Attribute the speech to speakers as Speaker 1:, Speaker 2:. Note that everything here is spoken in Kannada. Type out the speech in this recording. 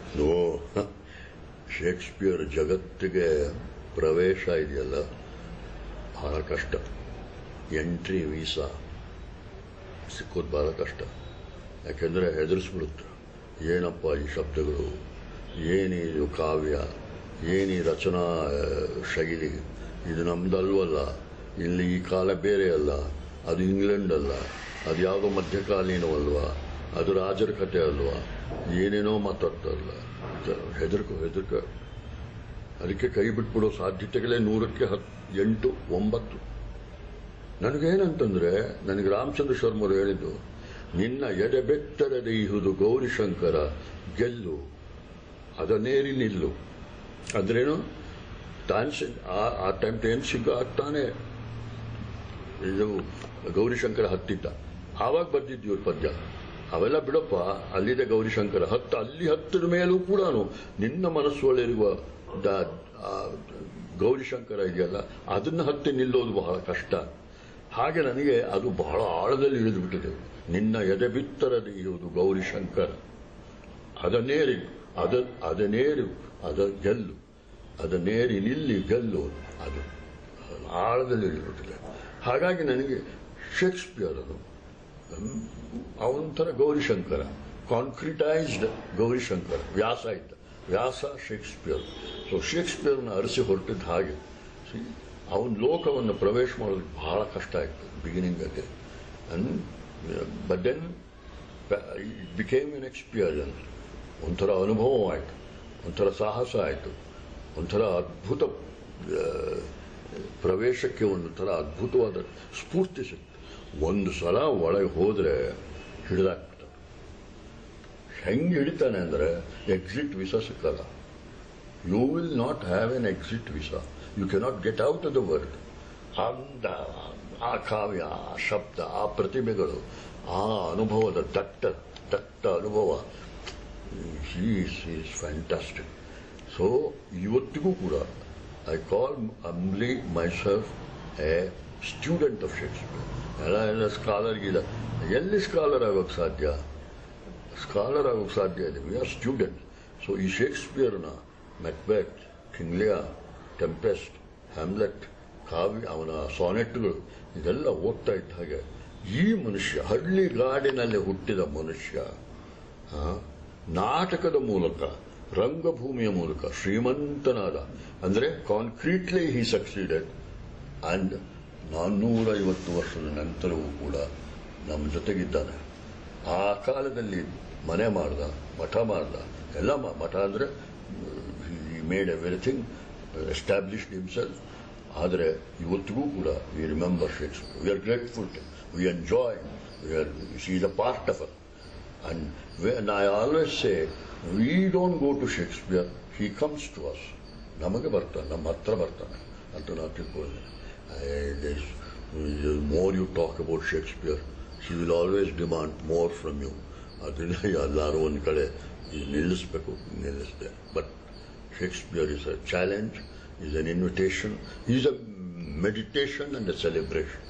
Speaker 1: ಓ ಶೇಕ್ಸ್ಪಿಯರ್ ಜಗತ್ತಿಗೆ ಪ್ರವೇಶ ಇದೆಯಲ್ಲ ಬಹಳ ಕಷ್ಟ ಎಂಟ್ರಿ ವೀಸಾ ಸಿಕ್ಕೋದು ಬಹಳ ಕಷ್ಟ ಯಾಕೆಂದರೆ ಹೆದರಿಸ್ಬಿಡುತ್ತೆ ಏನಪ್ಪ ಈ ಶಬ್ದಗಳು ಏನಿದು ಕಾವ್ಯ ಏನಿ ರಚನಾ ಆ, ಶೈಲಿ ಇದು ನಮ್ದಲ್ವಲ್ಲ ಇಲ್ಲಿ ಈ ಕಾಲ ಬೇರೆ ಅಲ್ಲ ಅದು ಇಂಗ್ಲೆಂಡ್ ಅಲ್ಲ ಅದು ಯಾವುದೋ ಮಧ್ಯಕಾಲೀನವಲ್ವಾ ಅದು ರಾಜರ ಕಥೆ ಅಲ್ವಾ ಏನೇನೋ ಮಾತಾಡ್ತಾರಲ್ಲ ಹೆದರ್ಕೊ ಹೆದರ್ಕ ಅದಕ್ಕೆ ಕೈ ಬಿಟ್ಬಿಡೋ ಸಾಧ್ಯತೆಗಳೇ ನೂರಕ್ಕೆ ಹತ್ ಎಂಟು ಒಂಬತ್ತು ನನಗೇನಂತಂದ್ರೆ ನನಗೆ ರಾಮಚಂದ್ರ ಶರ್ಮರು ಹೇಳಿದ್ದು ನಿನ್ನ ಎದೆ ಬೆತ್ತರದೆ ಇಹುದು ಗೌರಿಶಂಕರ ಗೆಲ್ಲು ಅದನ್ನೇರಿ ನಿಲ್ಲು ಅಂದ್ರೇನು ತಾನ್ ಆ- ಆ ಟೈಮ್ ಟೈಮ್ ಸಿಗ್ಗ ಆಗ್ತಾನೆ ಇದು ಗೌರಿಶಂಕರ ಹತ್ತಿದ್ದ ಆವಾಗ ಬರ್ದಿದ್ದು ಇವ್ರ ಪದ್ಯ ಅವೆಲ್ಲ ಬಿಡಪ್ಪ ಅಲ್ಲಿದೆ ಗೌರಿಶಂಕರ ಹತ್ತು ಅಲ್ಲಿ ಹತ್ತಿದ ಮೇಲೂ ಕೂಡ ನಿನ್ನ ಮನಸ್ಸೊಳಗಿರುವ ದ- ಆ ಗೌರಿಶಂಕರ ಇದೆಯಲ್ಲ ಅದನ್ನ ಹತ್ತಿ ನಿಲ್ಲೋದು ಬಹಳ ಕಷ್ಟ ಹಾಗೆ ನನಗೆ ಅದು ಬಹಳ ಆಳದಲ್ಲಿ ಇಳಿದು ಬಿಟ್ಟಿದೆ ನಿನ್ನ ಎದೆ ಬಿತ್ತರದ ಇರುವುದು ಗೌರಿಶಂಕರ ಅದನ್ನೇರಿ ಅದ ಅದನ್ನೇರಿ ಅದ ಗೆಲ್ಲು ಅದನ್ನೇರಿ ನಿಲ್ಲಿ ಗೆಲ್ಲು ಅದು ಆಳದಲ್ಲಿ ಇಳಿದುಬಿಟ್ಟಿದೆ ಹಾಗಾಗಿ ನನಗೆ ಶೇಕ್ಸ್ಪಿಯರ್ ಅದು ಅವನೊಂಥರ ಗೌರಿಶಂಕರ ಕಾನ್ಕ್ರಿಟೈಸ್ಡ್ ಗೌರಿಶಂಕರ ವ್ಯಾಸ ಇದ್ದ ವ್ಯಾಸ ಶೇಕ್ಸ್ಪಿಯರ್ ಸೊ ಶೇಕ್ಸ್ಪಿಯರ್ನ ಅರಸಿ ಹೊರಟಿದ್ದ ಹಾಗೆ ಅವನ ಲೋಕವನ್ನು ಪ್ರವೇಶ ಮಾಡೋದಕ್ಕೆ ಬಹಳ ಕಷ್ಟ ಆಯಿತು ಬಿಗಿನಿಂಗಲ್ಲಿ but then it became an experience ಒಂಥರ ಅನುಭವ ಆಯಿತು ಒಂಥರ ಸಾಹಸ ಆಯಿತು ಒಂಥರ ಅದ್ಭುತ ಆ, ಪ್ರವೇಶಕ್ಕೆ ಒಂದು ಥರ ಅದ್ಭುತವಾದ ಸ್ಫೂರ್ತಿ ಸಿಕ್ತು ಒಂದು ಸಲ ಒಳಗೆ ಹೋದರೆ ಹಿಡಿದಾಕ್ಬಿಡ್ತಾನೆ ಹೆಂಗೆ ಹಿಡಿತಾನೆ ಅಂದರೆ ಎಕ್ಸಿಟ್ ವಿಸಾ ಸಿಕ್ಕಲ್ಲ you will not have an exit visa you cannot get out of the world ಅಂದ ಆ ಕಾವ್ಯ ಆ ಶಬ್ದ ಆ ಪ್ರತಿಭೆಗಳು ಆ ಅನುಭವದ ದಟ್ಟ ದಟ್ಟ ಅನುಭವ ಈಸ್ ಈಸ್ ಫ್ಯಾಂಟಾಸ್ಟಿಕ್ ಸೊ ಇವತ್ತಿಗೂ ಕೂಡ I call humbly myself a student of Shakespeare ಎಲ್ಲ ಎಲ್ಲ ಸ್ಕಾಲರ್ಗಿಲ್ಲ ಎಲ್ಲಿ ಸ್ಕಾಲರ್ ಆಗೋಕ್ಕೆ ಸಾಧ್ಯ ಸ್ಕಾಲರ್ ಆಗೋಕ್ಕೆ ಸಾಧ್ಯ ಇದೆ ವಿ ಆರ್ ಸ್ಟೂಡೆಂಟ್ ಸೊ ಈ ಶೇಕ್ಸ್ಪಿಯರ್ನ ಮೆಕ್ಬೆತ್ ಕಿಂಗ್ಲಿಯಾ ಟೆಂಪೆಸ್ಟ್ ಹ್ಯಾಮ್ಲೆಟ್ ಕಾವ್ಯ ಅವನ ಸಾನೆಟ್ಗಳು ಇದೆಲ್ಲ ಓದ್ತಾ ಇದ್ದ ಹಾಗೆ ಈ ಮನುಷ್ಯ ಹಳ್ಳಿ ಗಾಡಿನಲ್ಲಿ ಹುಟ್ಟಿದ ಮನುಷ್ಯ ಆ, ನಾಟಕದ ಮೂಲಕ ರಂಗಭೂಮಿಯ ಮೂಲಕ ಶ್ರೀಮಂತನಾದ ಅಂದ್ರೆ ಕಾನ್ಕ್ರೀಟ್ಲಿ ಹಿ ಸಕ್ಸೀಡೆಡ್ ಅಂಡ್ ನಾನ್ನೂರೈವತ್ತು ವರ್ಷದ ನಂತರವೂ ಕೂಡ ನಮ್ಮ ಜೊತೆಗಿದ್ದಾನೆ ಆ ಕಾಲದಲ್ಲಿ ಮನೆ ಮಾಡ್ದ ಮಠ ಮಾಡ್ದ ಎಲ್ಲ ಮಾ- ಮಠ ಅಂದ್ರೆ ಮೇಡ್ ಎವ್ರಿಥಿಂಗ್ ಎಸ್ಟಾಬ್ಲಿಷ್ಡ್ ಹಿಮ್ಸೆಲ್ಫ್ ಆದರೆ ಇವತ್ತಿಗೂ ಕೂಡ we remember Shakespeare we are grateful we enjoy we are see the part of our And when I always say, we don't go to Shakespeare, he comes to us. ನಮಗೆ ಬರ್ತಾನೆ ನಮ್ಮ ಹತ್ರ ಬರ್ತಾನೆ ಅಂತ ನಾವು ತಿಳ್ಕೊಳ್ಳಿ more you talk about Shakespeare she will always demand more from you ಅದರಿಂದ ಎಲ್ಲರೂ ಒಂದು ಕಡೆ ಇದು ನಿಲ್ಲಿಸಬೇಕು ನಿಲ್ಲಿಸಿದೆ but Shakespeare is a challenge is an invitation is a meditation and a celebration